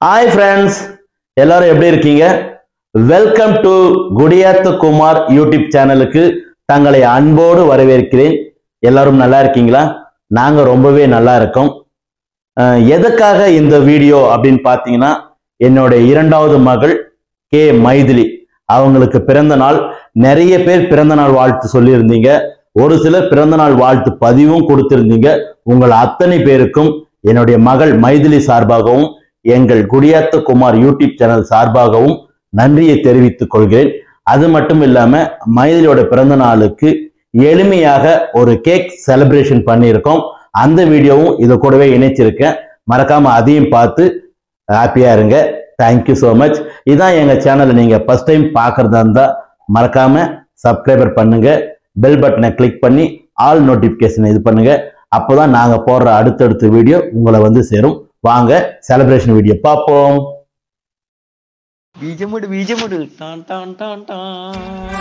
Hi friends எல்லாரும் எப்படி இருக்கீங்க வெல்கம் டு குடியாத்த குமார் யூடியூப் சேனலுக்கு தங்களை அன்போடு வரவேற்கிறேன் எல்லாரும் நல்லா இருக்கீங்களா நாங்க ரொம்பவே நல்லா இருக்கோம் அஹ், எதுக்காக இந்த வீடியோ அப்படின்னு பார்த்தீங்கன்னா என்னோட இரண்டாவது மகள் கே மைதிலி அவங்களுக்கு பிறந்த நாள் நிறைய பேர் பிறந்த நாள் வாழ்த்து சொல்லியிருந்தீங்க ஒரு சிலர் பிறந்த நாள் வாழ்த்து பதிவும் கொடுத்திருந்தீங்க உங்கள் அத்தனை பேருக்கும் என்னுடைய மகள் மைதிலி சார்பாகவும் எங்கள் குடியாத்த குமார் யூடியூப் சேனல் சார்பாகவும் நன்றியை தெரிவித்துக் கொள்கிறேன் அது மட்டும் இல்லாம மைதிலியோட பிறந்த நாளுக்கு எளிமையாக ஒரு கேக் செலிப்ரேஷன் பண்ணியிருக்கோம் அந்த வீடியோவும் இது கூடவே இணைச்சிருக்கேன் மறக்காம அதையும் பார்த்து ஹாப்பியா இருங்க தேங்க்யூ ஸோ மச் இதான் எங்க சேனலை நீங்க ஃபர்ஸ்ட் டைம் பார்க்கறதா இருந்தா மறக்காம சப்ஸ்கிரைபர் பண்ணுங்க பெல் பட்டனை கிளிக் பண்ணி ஆல் நோட்டிபிகேஷன் இது பண்ணுங்க அப்போதான் நாங்க போடுற அடுத்தடுத்த வீடியோ உங்களை வந்து சேரும் வாங்க செலிப்ரேஷன் வீடியோ பார்ப்போம் ബീജമുട് ബീജമുട് ടാൻ ടാൻ ടാൻ ടാൻ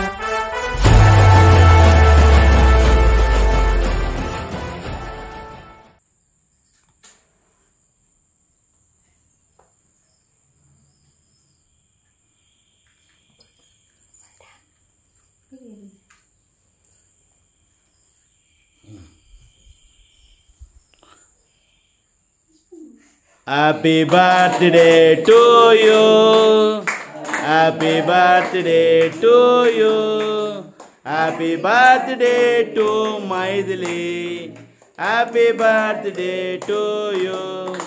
Happy birthday to you. Happy birthday to you. Happy birthday to Maidili. Happy birthday to you.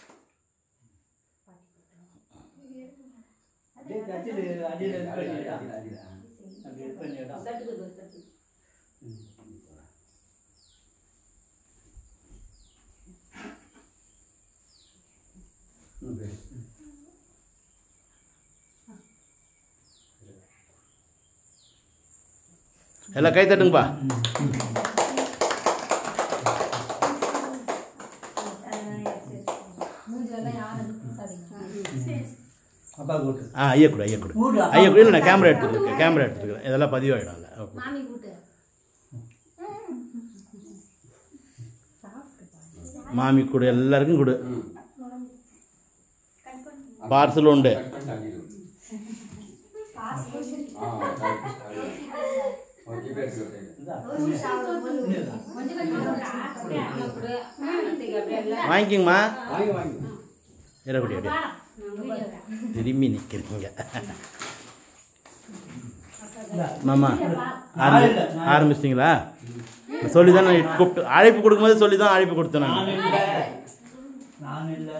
எல்லாம் கை தட்டுங்கப்பா அப்பா கூட்டு ஆ ஐயா கூட ஐயா கூட ஐயா கூட இல்லை நான் கேமரா எடுத்துருக்கேன் கேமரா எடுத்துருக்கேன் இதெல்லாம் பதிவாயிடும்ல மாமி கூட்டு மாமி கூட எல்லாருக்கும் கொடு பார்சல் உண்டு வாங்கிக்கோங்கம்மா வாங்கி வாங்கி இரபடி அப்படியே திரும்பி நிற்கிறீங்க மாமா ஆரம்பி ஆரம்பிச்சிட்டிங்களா சொல்லி தான் நான் கூப்பிட்டு அழைப்பு கொடுக்கும்போது சொல்லி தான் அழைப்பு கொடுத்தேன் நான் நான் இல்லை நான் இல்லை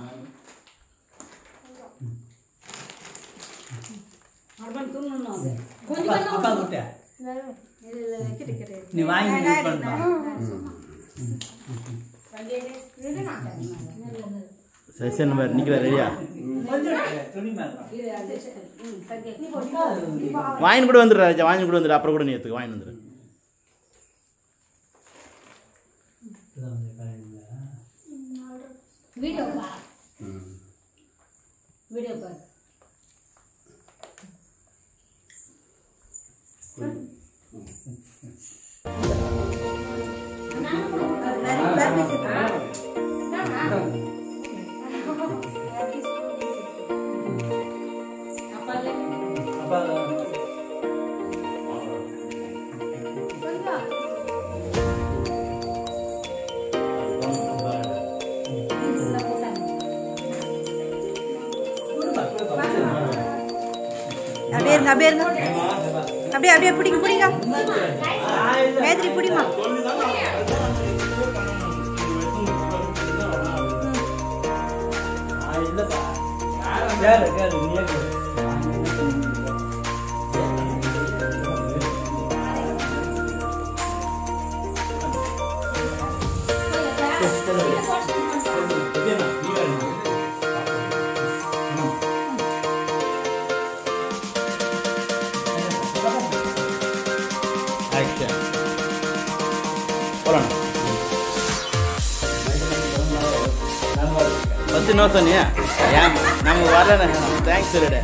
அப்பா அப்பா கூட்ட நீ வாங்கி யூஸ் பண்ணா சரி நம்பர் நிற்கிற ரெடியா கொஞ்சம் துணி மேலே வாங்கி கூட வந்துடுறா ராஜா வாங்கி கூட வந்துடு அப்புறம் கூட நீ எடுத்துக்க வாங்கி வந்துடு வீடியோ பா வீடியோ பாரு அப்பா அப்படியே இருங்க அப்படியே இருங்க அப்படியே அப்படியே பிடிங்க பிடிங்க மேதிரி பிடிமா இல்லைப்பா கேளு கேளு நீயே கேளு ஆக்ஷன் போலாம் பத்து நோ சொன்னியா ஏன் நம்ம வரல தேங்க்ஸ் சொல்லிடு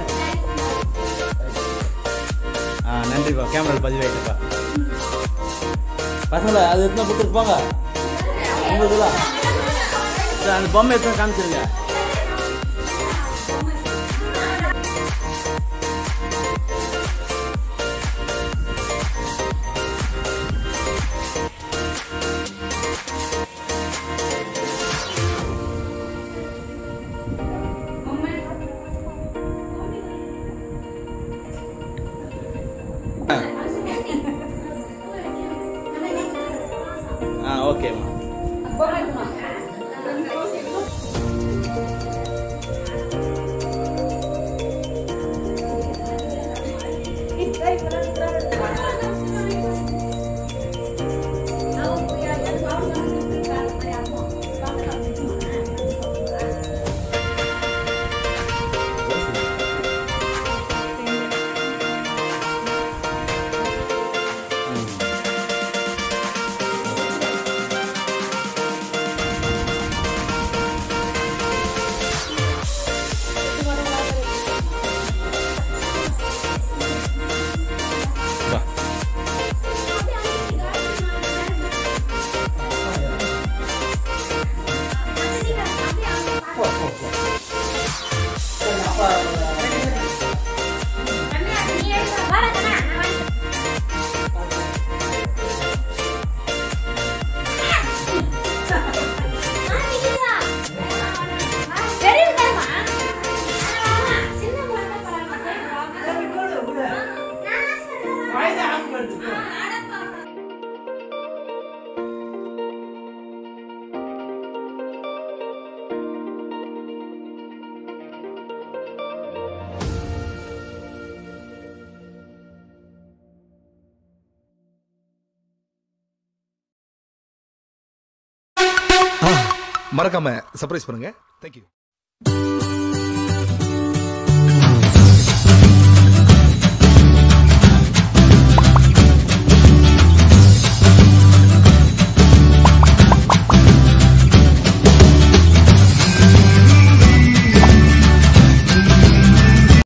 ஆ நன்றிப்பா கேமரா பதிவாயிட்டுப்பா பசங்களா அது எத்தனை போட்டு போங்க உங்களுக்குலாம் சரி, அந்த பொம்மை எத்தனை காமிச்சிருங்க மறக்காம சர்ப்ரைஸ் பண்ணுங்க தேங்க்யூ